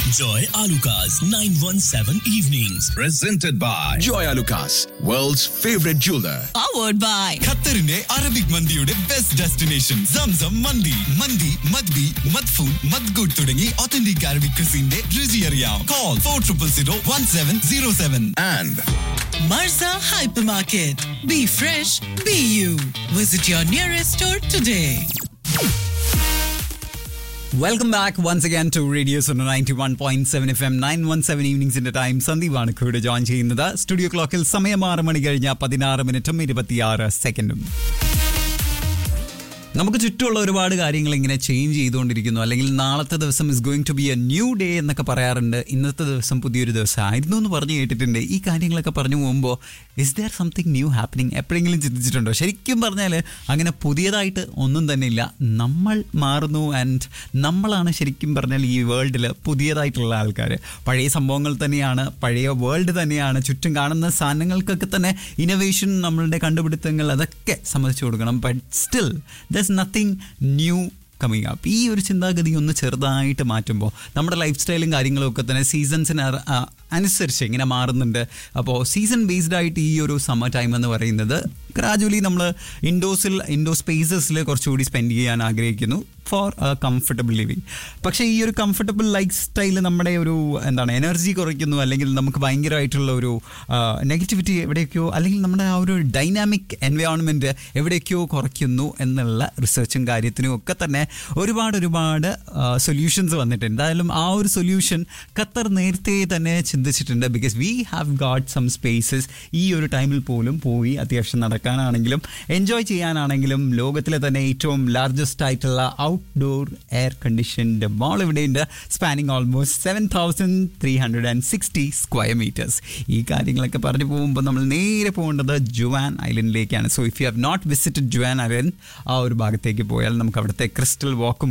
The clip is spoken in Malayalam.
Joy Alukas, 917 Evenings. Presented by Joy Alukas, world's favorite jeweler. powered by ഖത്തറിന്റെ അറബിക് മന്തിയുടെ ബെസ്റ്റ് ഡെസ്റ്റിനേഷൻ സംസം മന്തി മന്തി മദ്ബി മദ്ഫൂൻ മദ്ഗുഡ് തുടങ്ങി ഒത്തന്റിക് അറബിക് ക്രിസിന്റെ രുചി അറിയാം call four triple zero one seven zero seven And Marza Hypermarket. Be fresh, be you. Visit your nearest store today. Welcome back once again to radios ninety one point seven F M nine one seven ഈവനിങ്സിന്റെ ടൈം സന്ദീപാണ് കൂടെ ജോയിൻ ചെയ്യുന്നത് സ്റ്റുഡിയോ ക്ലോക്കിൽ സമയം ആറ് മണി കഴിഞ്ഞ പതിനാറ് മിനിറ്റും ഇരുപത്തിയാറ് സെക്കൻഡും നമുക്ക് ചുറ്റുമുള്ള ഒരുപാട് കാര്യങ്ങൾ ഇങ്ങനെ ചേഞ്ച് ചെയ്തുകൊണ്ടിരിക്കുന്നു അല്ലെങ്കിൽ നാളത്തെ ദിവസം is going to be a new day എന്നൊക്കെ പറയാറുണ്ട് ഇന്നത്തെ ദിവസം പുതിയൊരു ദിവസം ആയിരുന്നു എന്ന് പറഞ്ഞു കേട്ടിട്ടുണ്ട് ഈ കാര്യങ്ങളൊക്കെ പറഞ്ഞു പോകുമ്പോൾ is there something new happening എപ്പോഴെങ്കിലും ചിന്തിച്ചിട്ടുണ്ടോ ശരിക്കും പറഞ്ഞാൽ അങ്ങനെ പുതിയതായിട്ട് ഒന്നും തന്നെ ഇല്ല നമ്മൾ മാറുന്നു ആൻഡ് നമ്മളാണ് ശരിക്കും പറഞ്ഞാൽ ഈ വേൾഡിൽ പുതിയതായിട്ടുള്ള ആൾക്കാർ പഴയ സംഭവങ്ങൾ തന്നെയാണ് പഴയ വേൾഡ് തന്നെയാണ് ചുറ്റും കാണുന്ന സാധനങ്ങൾക്കൊക്കെ തന്നെ ഇന്നോവേഷൻ നമ്മളുടെ കണ്ടുപിടുത്തങ്ങൾ അതൊക്കെ സമ്മതിച്ചു കൊടുക്കണം but still there's nothing new coming up ഈ ഒരു ചിന്താഗതി ഒന്ന് ചെറുതായിട്ട് മാറ്റുമ്പോൾ നമ്മുടെ ലൈഫ് സ്റ്റൈലും കാര്യങ്ങളും ഒക്കെ തന്നെ സീസൺസിന് അനുസരിച്ച് ഇങ്ങനെ മാറുന്നുണ്ട് അപ്പോൾ സീസൺ ബേസ്ഡ് ആയിട്ട് ഈ ഒരു സമ്മർ ടൈം എന്ന് പറയുന്നത് ഗ്രാജുവലി നമ്മൾ ഇൻഡോസിൽ ഇൻഡോർ സ്പേസസിൽ കുറച്ചുകൂടി സ്പെൻഡ് ചെയ്യാൻ ആഗ്രഹിക്കുന്നു ഫോർ കംഫർട്ടബിൾ ലിവിങ് പക്ഷേ ഈ ഒരു കംഫർട്ടബിൾ ലൈഫ് സ്റ്റൈൽ നമ്മുടെ ഒരു എന്താണ് എനർജി കുറയ്ക്കുന്നു അല്ലെങ്കിൽ നമുക്ക് ഭയങ്കരമായിട്ടുള്ള ഒരു നെഗറ്റിവിറ്റി എവിടെയൊക്കെയോ അല്ലെങ്കിൽ നമ്മുടെ ആ ഒരു ഡൈനാമിക് എൻവയോൺമെൻറ്റ് എവിടെയൊക്കെയോ കുറയ്ക്കുന്നു എന്നുള്ള റിസർച്ചും കാര്യത്തിനും ഒക്കെ തന്നെ ഒരുപാട് ഒരുപാട് സൊല്യൂഷൻസ് വന്നിട്ടുണ്ട് എന്തായാലും ആ ഒരു സൊല്യൂഷൻ ഖത്തർ നേരത്തെ തന്നെ ചിന്തിച്ചിട്ടുണ്ട് because we have got some spaces ഈ ഒരു ടൈമിൽ പോലും പോയി അത്യാവശ്യം നടക്കാനാണെങ്കിലും എൻജോയ് ചെയ്യാനാണെങ്കിലും ലോകത്തിലെ തന്നെ ഏറ്റവും ലാർജസ്റ്റ് ആയിട്ടുള്ള ഔട്ട്ഡോർ എയർ കണ്ടീഷൻഡ് മോൾ ഇവിടെയുണ്ട് spanning almost seven thousand three hundred and sixty square metres ഈ കാര്യങ്ങളൊക്കെ പറഞ്ഞു പോകുമ്പോൾ നമ്മൾ നേരെ പോകേണ്ടത് ജുവാൻ ഐലൻഡിലേക്കാണ് so if you have not visited Juan island ആ ഒരു ഭാഗത്തേക്ക് പോയാൽ നമുക്ക് അവിടുത്തെ ക്രിസ്റ്റൽ വാക്കും